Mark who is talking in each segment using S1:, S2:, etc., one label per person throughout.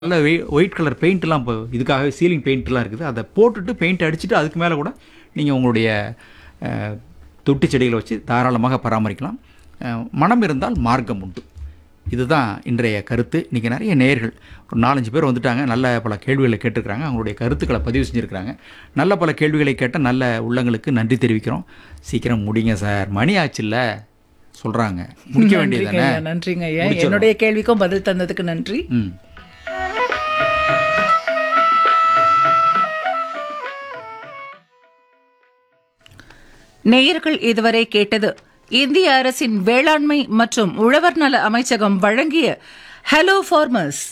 S1: நல்ல white colour பெயிண்ட்லாம் இப்போ இதுக்காகவே சீலிங் பெயிண்ட்லாம் இருக்குது அதை போட்டுட்டு பெயிண்ட் அடிச்சுட்டு அதுக்கு மேலே கூட நீங்கள் உங்களுடைய அஹ், தொட்டி செடிகளை வச்சு தாராளமாக பராமரிக்கலாம் அஹ், மனம் இருந்தால் மார்க்கம் உண்டு இதுதான் இன்றைய கருத்து இன்றைக்கி நிறைய நேயர்கள் ஒரு நாலஞ்சு பேர் வந்துட்டாங்க நல்ல பல கேள்விகளை கேட்டிருக்கிறாங்க அவங்களுடைய கருத்துக்களை பதிவு செஞ்சுருக்கிறாங்க நல்ல பல கேள்விகளை கேட்ட நல்ல உள்ளங்களுக்கு நன்றி தெரிவிக்கிறோம் சீக்கிரம் முடிங்க சார் மணி ஆச்சுல்ல சொல்கிறாங்க முடிக்க வேண்டியது
S2: நன்றிங்க ஐயா, நன்றிங்க ஐயா என்னுடைய கேள்விக்கும் பதில் தந்ததுக்கு நன்றி
S1: ம்
S2: நேயர்கள் இதுவரை கேட்டது இந்திய அரசின் வேளாண்மை மற்றும் உழவர் நல அமைச்சகம் வழங்கிய ஹலோ ஃபார்மர்ஸ்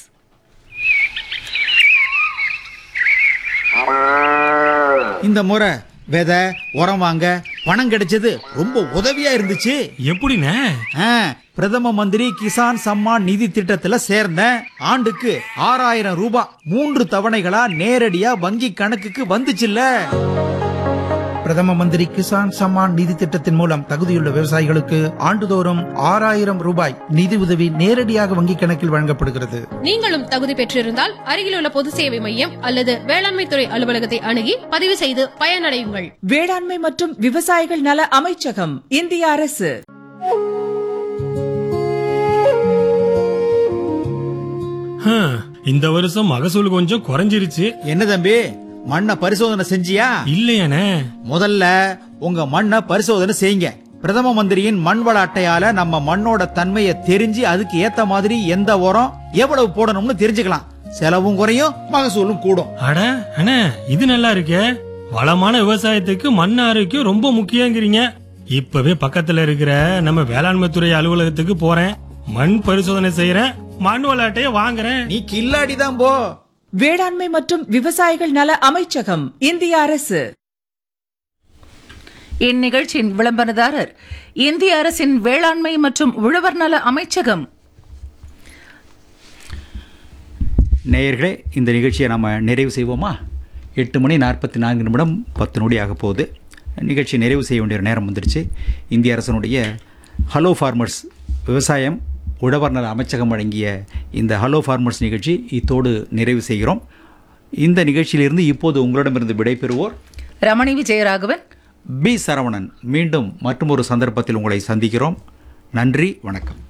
S3: இந்த முறை விதை உரம் வாங்க பணம் கிடைச்சது ரொம்ப உதவியா இருந்துச்சு
S4: எப்படிண்ணே
S3: ஆ, பிரதம மந்திரி கிசான் சம்மான் நிதி திட்டத்துல சேர்ந்தேன் ஆண்டுக்கு ஆறாயிரம் ரூபாய் மூன்று தவணைகளா நேரடியா வங்கி கணக்குக்கு வந்துச்சுல்ல
S5: பிரதம மந்திரி கிசான் சம்மான் நிதி திட்டத்தின் மூலம் தகுதியுள்ள விவசாயிகளுக்கு ஆண்டுதோறும் ஆறாயிரம் ரூபாய் நிதி உதவி நேரடியாக வங்கிக் கணக்கில் வழங்கப்படுகிறது
S6: நீங்களும் தகுதி பெற்றிருந்தால் அருகிலுள்ள பொது சேவை மையம் அல்லது வேளாண்மை துறை அலுவலகத்தை அணுகி பதிவு செய்து பயனடையுங்கள்
S2: வேளாண்மை மற்றும் விவசாயிகள் நல அமைச்சகம் இந்திய அரசு
S4: ஹம், இந்த வருஷம் மகசூல் கொஞ்சம் குறைஞ்சிருச்சு
S3: என்ன தம்பி மண்ணை பரிசோதனை செஞ்சியா
S4: இல்லையானே
S3: முதல்ல உங்க மண்ணை பரிசோதனை செய்யுங்க பிரதம மந்திரியின் மண் வள அட்டையால நம்ம மண்ணோட தன்மையை தெரிஞ்சு அதுக்கு ஏத்த மாதிரி எந்த உரம் எவ்வளவு போடணும்னு தெரிஞ்சுக்கலாம் செலவும் குறையும் மகசூலும் கூடும்
S4: அட அண்ணே இது நல்லா இருக்கே வளமான விவசாயத்துக்கு மண் ஆரோக்கியம் ரொம்ப முக்கியங்கிறீங்க இப்பவே பக்கத்துல இருக்கிற நம்ம வேளாண்மை துறை அலுவலகத்துக்கு போறேன் மண் பரிசோதனை செய்யறேன் மண் விளையாட்டைய வாங்குறேன்
S3: நீ கில்லாடி தான் போ
S2: வேளாண்மை மற்றும் விவசாயிகள் நல அமைச்சகம் இந்திய அரசு இந்நிகழ்ச்சியின் விளம்பரதாரர் இந்திய அரசின் வேளாண்மை மற்றும் உழவர் நல அமைச்சகம்
S1: நேயர்களே இந்த நிகழ்ச்சியை நம்ம நிறைவு செய்வோமா எட்டு மணி நாற்பத்தி நான்கு நிமிடம் பத்து நொடி ஆக போகுது நிகழ்ச்சி நிறைவு செய்ய வேண்டிய நேரம் வந்துருச்சு இந்திய அரசனுடைய ஹலோ ஃபார்மர்ஸ் விவசாயம் உழவர் நல அமைச்சகம் வழங்கிய இந்த ஹலோ ஃபார்மர்ஸ் நிகழ்ச்சி இத்தோடு நிறைவு செய்கிறோம் இந்த நிகழ்ச்சியிலிருந்து இப்போது உங்களிடமிருந்து விடைபெறுவோர்
S2: ரமணி விஜயராகவன்
S1: பி சரவணன் மீண்டும் மற்றொரு சந்தர்ப்பத்தில் உங்களை சந்திக்கிறோம் நன்றி வணக்கம்